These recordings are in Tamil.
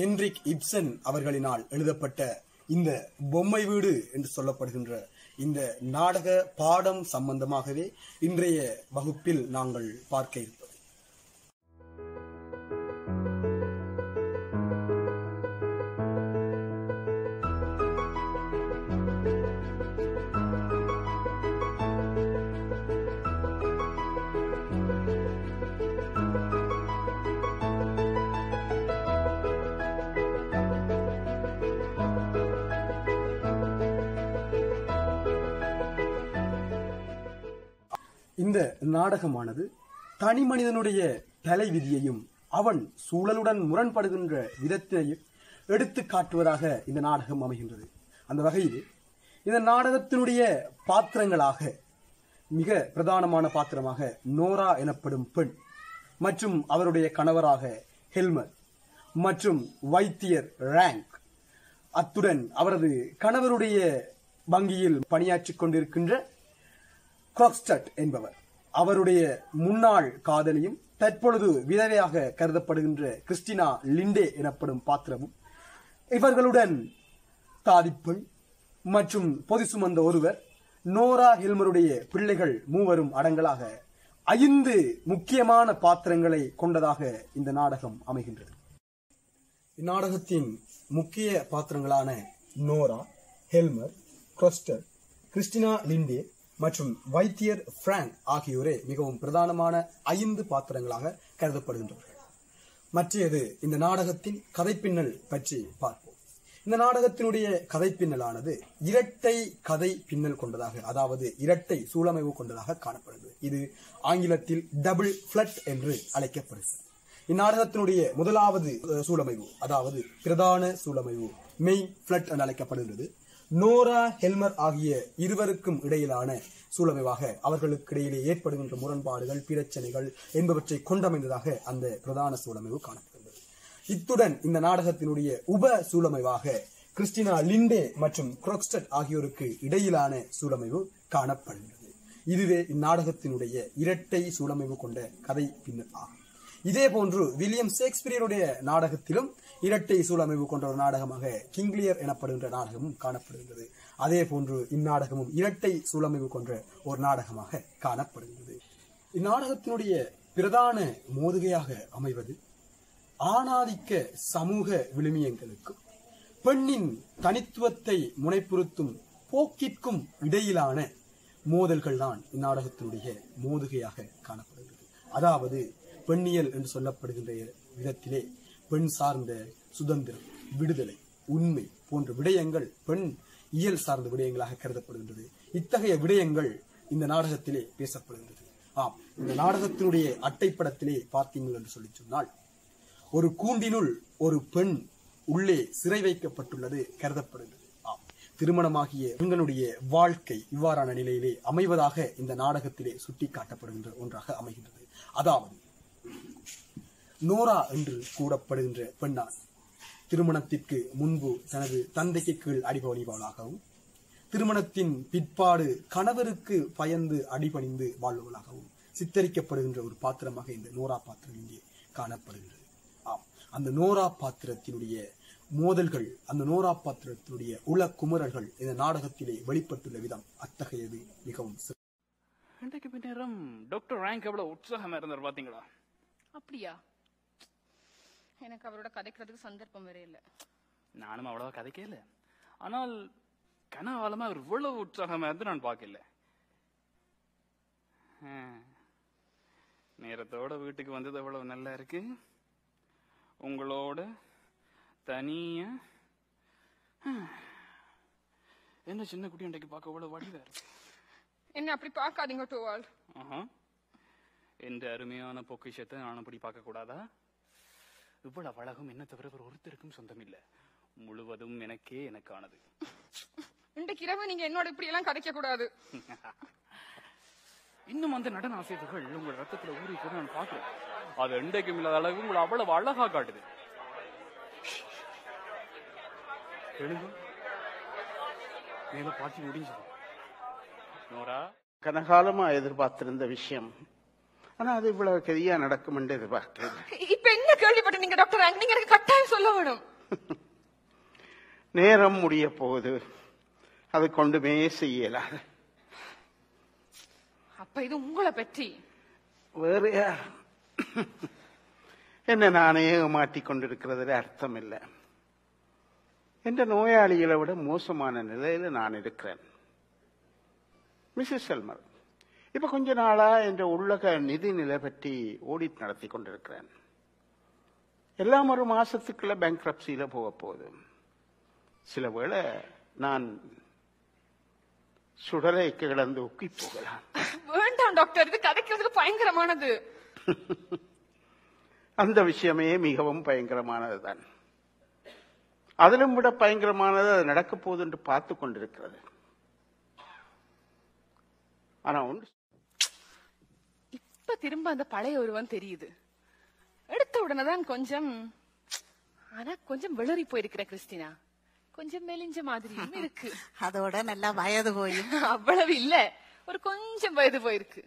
ஹென்ரிக் இப்சன் அவர்களினால் எழுதப்பட்ட இந்த பொம்மை வீடு என்று சொல்லப்படுகின்ற இந்த நாடக பாடம் சம்பந்தமாகவே இன்றைய வகுப்பில் நாங்கள் பார்க்க இருப்பது இந்த நாடகமானது தனி மனிதனுடைய தலைவிதியையும் அவன் சூழலுடன் முரண்படுகின்ற விதத்தையும் எடுத்து காட்டுவதாக இந்த நாடகம் அமைகின்றது அந்த வகையில் இந்த நாடகத்தினுடைய பாத்திரங்களாக மிக பிரதானமான பாத்திரமாக நோரா எனப்படும் பெண் மற்றும் அவருடைய கணவராக ஹெல்மர் மற்றும் வைத்தியர் ரேங்க் அத்துடன் அவரது கணவருடைய வங்கியில் பணியாற்றிக் கொண்டிருக்கின்ற கிராக்ஸ்டட் என்பவர் அவருடைய முன்னாள் காதலியும் தற்பொழுது விதவையாக கருதப்படுகின்ற கிறிஸ்டினா லிண்டே எனப்படும் பாத்திரமும் இவர்களுடன் தாதிப்பெண் மற்றும் பொது சுமந்த ஒருவர் நோரா ஹில்மருடைய பிள்ளைகள் மூவரும் அடங்கலாக ஐந்து முக்கியமான பாத்திரங்களை கொண்டதாக இந்த நாடகம் அமைகின்றது இந்நாடகத்தின் முக்கிய பாத்திரங்களான நோரா ஹெல்மர் கிரஸ்டர் கிறிஸ்டினா லிண்டே மற்றும் வைத்தியர் பிராங்க் ஆகியோரே மிகவும் பிரதானமான ஐந்து பாத்திரங்களாக கருதப்படுகின்றவர்கள் மற்றது இந்த நாடகத்தின் கதைப்பின்னல் பற்றி பார்ப்போம் இந்த நாடகத்தினுடைய கதைப்பின்னலானது இரட்டை கதை பின்னல் கொண்டதாக அதாவது இரட்டை சூழமைவு கொண்டதாக காணப்படுகிறது இது ஆங்கிலத்தில் டபுள் பிளட் என்று அழைக்கப்படுகிறது இந்நாடகத்தினுடைய முதலாவது அஹ், சூழமைவு அதாவது பிரதான சூழமைவு மெயின் பிளட் என்று அழைக்கப்படுகிறது நோரா ஹெல்மர் ஆகிய இருவருக்கும் இடையிலான சூழமைவாக அவர்களுக்கு இடையிலே ஏற்படுகின்ற முரண்பாடுகள் பிரச்சனைகள் என்பவற்றை கொண்டமைந்ததாக அந்த பிரதான சூழமைவு காணப்படுகிறது இத்துடன் இந்த நாடகத்தினுடைய உப சூழமைவாக கிறிஸ்டினா லிண்டே மற்றும் குரோக்ஸ்டட் ஆகியோருக்கு இடையிலான சூழமைவு காணப்படுகிறது இதுவே இந்நாடகத்தினுடைய இரட்டை சூழமைவு கொண்ட கதை பின்னல் ஆகும் இதே போன்று வில்லியம் ஷேக்ஸ்பியருடைய நாடகத்திலும் இரட்டை சூழமைவு கொண்ட ஒரு நாடகமாக கிங்லியர் எனப்படுகின்ற நாடகமும் காணப்படுகின்றது அதே போன்று இந்நாடகமும் இரட்டை சூழமைவு கொண்ட ஒரு நாடகமாக காணப்படுகின்றது இந்நாடகத்தினுடைய பிரதான மோதுகையாக அமைவது ஆணாதிக்க சமூக விழுமியங்களுக்கும் பெண்ணின் தனித்துவத்தை முனைப்புறுத்தும் போக்கிற்கும் இடையிலான மோதல்கள் தான் இந்நாடகத்தினுடைய மோதுகையாக காணப்படுகிறது அதாவது பெண்ணியல் என்று சொல்லப்படுகின்ற விதத்திலே பெண் சார்ந்த சுதந்திரம் விடுதலை உண்மை போன்ற விடயங்கள் பெண் இயல் சார்ந்த விடயங்களாக கருதப்படுகின்றது இத்தகைய விடயங்கள் இந்த நாடகத்திலே பேசப்படுகின்றது ஆம் இந்த நாடகத்தினுடைய அட்டைப்படத்திலே பார்த்தீங்கள் என்று சொல்லி சொன்னால் ஒரு கூண்டினுள் ஒரு பெண் உள்ளே சிறை வைக்கப்பட்டுள்ளது கருதப்படுகிறது ஆம் திருமணமாகிய பெண்களுடைய வாழ்க்கை இவ்வாறான நிலையிலே அமைவதாக இந்த நாடகத்திலே சுட்டிக்காட்டப்படுகின்ற ஒன்றாக அமைகின்றது அதாவது நோரா என்று கூறப்படுகின்ற பெண்ணான் திருமணத்திற்கு முன்பு தனது தந்தைக்கு கீழ் அடிபணிபவளாகவும் திருமணத்தின் பிற்பாடு கணவருக்கு பயந்து அடிபணிந்து வாழ்பவளாகவும் சித்தரிக்கப்படுகின்ற ஒரு பாத்திரமாக இந்த நோரா பாத்திரம் இங்கே காணப்படுகிறது ஆம் அந்த நோரா பாத்திரத்தினுடைய மோதல்கள் அந்த நோரா பாத்திரத்தினுடைய உள குமுறல்கள் இந்த நாடகத்திலே வெளிப்பட்டுள்ள விதம் அத்தகையது மிகவும் சிறப்பு. இன்றைக்கு பின்னேரம் டாக்டர் ரேங்க் எவ்வளவு உற்சாகமா இருந்தார் பாத்தீங்களா அப்படியா எனக்கு அவரோட கதைக்கிறதுக்கு சந்தர்ப்பம் வேற இல்ல நானும் அவ்வளவா கதைக்கல ஆனால் கனகாலமா அவர் இவ்வளவு உற்சாகமா இருந்து நான் பார்க்கல ஆ. நேரத்தோட வீட்டுக்கு வந்தது எவ்வளவு நல்லா இருக்கு உங்களோட தனியா ஆ. என்ன சின்ன குட்டி இன்றைக்கு பார்க்க இவ்வளவு வடிவா இருக்கு என்ன அப்படி பார்க்காதீங்க டோவால் ஆஹா. என்ற அருமையான பொக்கிஷத்தை நான் அப்படி பார்க்க கூடாதா இவ்வளவு அழகும் என்ன தவிர வேறு ஒருத்தருக்கும் சொந்தம் இல்ல முழுவதும் எனக்கே எனக்கானது இன்றைக்கு இரவு நீங்க என்னோட இப்படி எல்லாம் கதைக்க கூடாது இன்னும் அந்த நடன அசைவுகள் உங்க ரத்தத்துல ஊறிக்கிறது நான் பாக்குறேன் அது இன்றைக்கும் இல்லாத அளவு உங்களை அவ்வளவு அழகா காட்டுது எழுங்க மேல பாட்டி முடிஞ்சது நோரா கனகாலமா எதிர்பார்த்திருந்த விஷயம் ஆனா அது இவ்வளவு கெதியா நடக்கும் என்று எதிர்பார்க்கல இப்ப என்ன கேள்விப்பட்ட நீங்க டாக்டர் ரேங்க் நீங்க எனக்கு கட்டாயம் சொல்ல வேணும் நேரம் முடிய போகுது அது கொண்டுமே செய்யலாது அப்ப இது உங்களை பற்றி வேற யார்? என்ன நானே மாட்டிக் கொண்டிருக்கிறதுல அர்த்தம் இல்லை என்ற நோயாளிகளை விட மோசமான நிலையில நான் இருக்கிறேன் மிஸ்ஸஸ் செல்மர் இப்ப கொஞ்ச நாளா என்ற உள்ளக நிதி நிலை பற்றி ஓடிட் நடத்தி கொண்டிருக்கிறேன் எல்லாம் ஒரு மாசத்துக்குள்ள பேங்க்ரப்சியில போக போகுது சில வேளை நான் சுடலை கிடந்து உக்கி போகலாம் வேண்டாம் டாக்டர் இது கதைக்கிறதுக்கு பயங்கரமானது அந்த விஷயமே மிகவும் பயங்கரமானதுதான் அதிலும் விட பயங்கரமானது அது நடக்க போகுது என்று பார்த்து கொண்டிருக்கிறது ஆனா ஒன்று இப்ப திரும்ப அந்த பழைய ஒருவன் தெரியுது எடுத்த உடனே தான் கொஞ்சம் ஆனா கொஞ்சம் விளறி போயிருக்கிற கிறிஸ்டினா கொஞ்சம் மெலிஞ்ச மாதிரியும் இருக்கு அதோட நல்லா வயது போயும் அவ்வளவு இல்ல ஒரு கொஞ்சம் வயது போயிருக்கு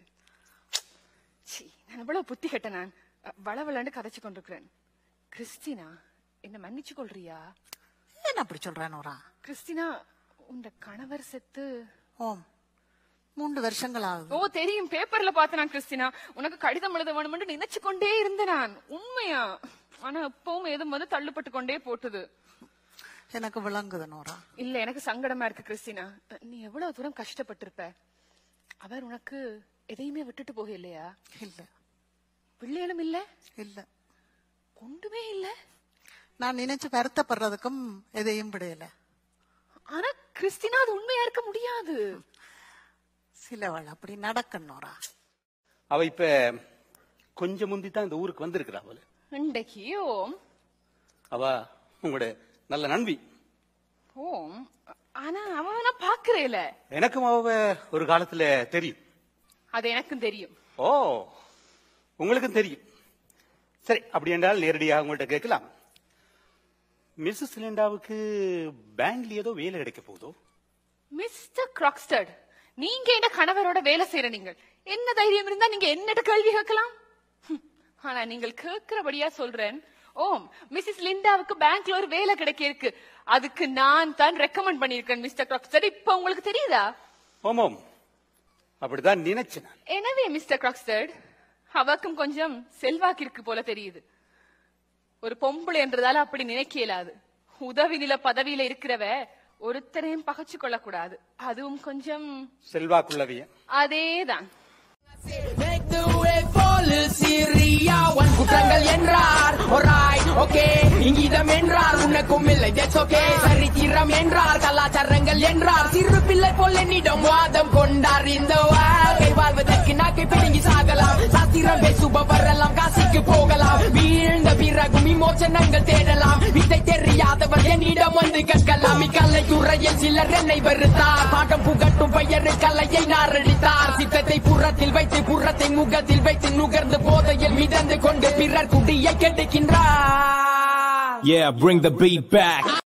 சீ, நான் எவ்வளவு புத்தி கெட்ட நான் வளவளன்னு கதைச்சு கொண்டிருக்கிறேன் கிறிஸ்டினா என்ன மன்னிச்சு கொள்றியா என்ன அப்படி சொல்றேன் நூறா கிறிஸ்டினா உன் கணவர் செத்து ஓம் மூன்று வருஷங்கள் ஆகுது ஓ தெரியும் பேப்பர்ல பார்த்த நான் கிறிஸ்டினா உனக்கு கடிதம் எழுத வேணும்னு நினைச்சு கொண்டே இருந்தேன் நான் உண்மையா ஆனா எப்பவும் ஏதும் வந்து தள்ளுப்பட்டு கொண்டே போட்டுது எனக்கு விளங்குது நூறா இல்ல எனக்கு சங்கடமா இருக்கு கிறிஸ்டினா நீ எவ்வளவு தூரம் கஷ்டப்பட்டிருப்ப அவர் உனக்கு எதையுமே விட்டுட்டு போக இல்லையா இல்ல பிள்ளைகளும் இல்ல இல்ல ஒன்றுமே இல்ல நான் நினைச்சு வருத்தப்படுறதுக்கும் எதையும் விடையல ஆனா கிறிஸ்டினா அது உண்மையா இருக்க முடியாது சிலவள் அப்படி நடக்கணும் நூறா அவ இப்ப கொஞ்சம் முந்தி தான் இந்த ஊருக்கு வந்திருக்கிறா அவளு இன்றைக்கு ஓம் அவ உங்களோட நல்ல நண்பி ஓம் ஆனா அவன் நான் பாக்குறேல எனக்கும் அவ ஒரு காலத்துல தெரியும் அது எனக்கும் தெரியும் ஓ உங்களுக்கும் தெரியும் சரி அப்படி என்றால் நேரடியாக உங்கள்ட்ட கேட்கலாம் மிஸ்ஸஸ் லிண்டாவுக்கு பேங்க்ல ஏதோ வேலை கிடைக்க போகுதோ மிஸ்டர் கிராக்ஸ்டர்ட் நீங்க என்ன கணவரோட வேலை செய்யற நீங்கள் என்ன தைரியம் இருந்தா நீங்க என்னட்ட கேள்வி கேட்கலாம் ஹம், ஆனா நீங்கள் கேட்கிறபடியா சொல்றேன் ஓம் மிஸ்ஸஸ் லிண்டாவுக்கு பேங்க்ல ஒரு வேலை கிடைக்க இருக்கு அதுக்கு நான் தான் ரெக்கமெண்ட் பண்ணிருக்கேன் மிஸ்டர் கிராக்ஸ்டர் இப்ப உங்களுக்கு தெரியுதா ஓமோம் அப்படிதான் நினைச்சேன் நான். எனவே மிஸ்டர் கிராக்ஸ்டர்ட் அவக்கும் கொஞ்சம் செல்வாக்கு இருக்கு போல தெரியுது ஒரு பொம்பளை என்றதால அப்படி நினைக்க இயலாது உதவி நில பதவியில இருக்கிறவ ஒருத்தரையும் பகைச்சு கொள்ளக்கூடாது அதுவும் கொஞ்சம் செல்வாக்குள்ளவிய அதேதான் Make the way policy ரியாவன் குற்றங்கள் என்றார் ஒராய் ஓகே இங்கிதம் என்றார் உனக்கும் இல்லை that's okay சரித்திரம் என்றார் கலாச்சாரங்கள் என்றார் சிறு பிள்ளை போல் என்னிடம் வாதம் கொண்டார் இந்த வாழ்க்கை வாழ்வதற்கு நாக்கை பிடுங்கி சாகலாம் சாஸ்திரம் பேசுபவர் எல்லாம் காசிக்கு போகலாம் வீழ்ந்த பிறகும் விமோச்சனங்கள் தேடலாம் விதை தெரியாதவர் என்னிடம் வந்து கற்கலாம் இக்கலை துறையில் சிலர் என்னை வெறுத்தார் பாட்டம் புகட்டும் பெயரு கலையை நாரடித்தார் சித்தத்தை புறத்தில் வைத்து புறத்தை முகத்தில் வைத்து நுகர்ந்து போதையில் மிதந்து கொண்டு பிறர் குடியை கெடுக்கின்றார் Yeah, bring the beat back.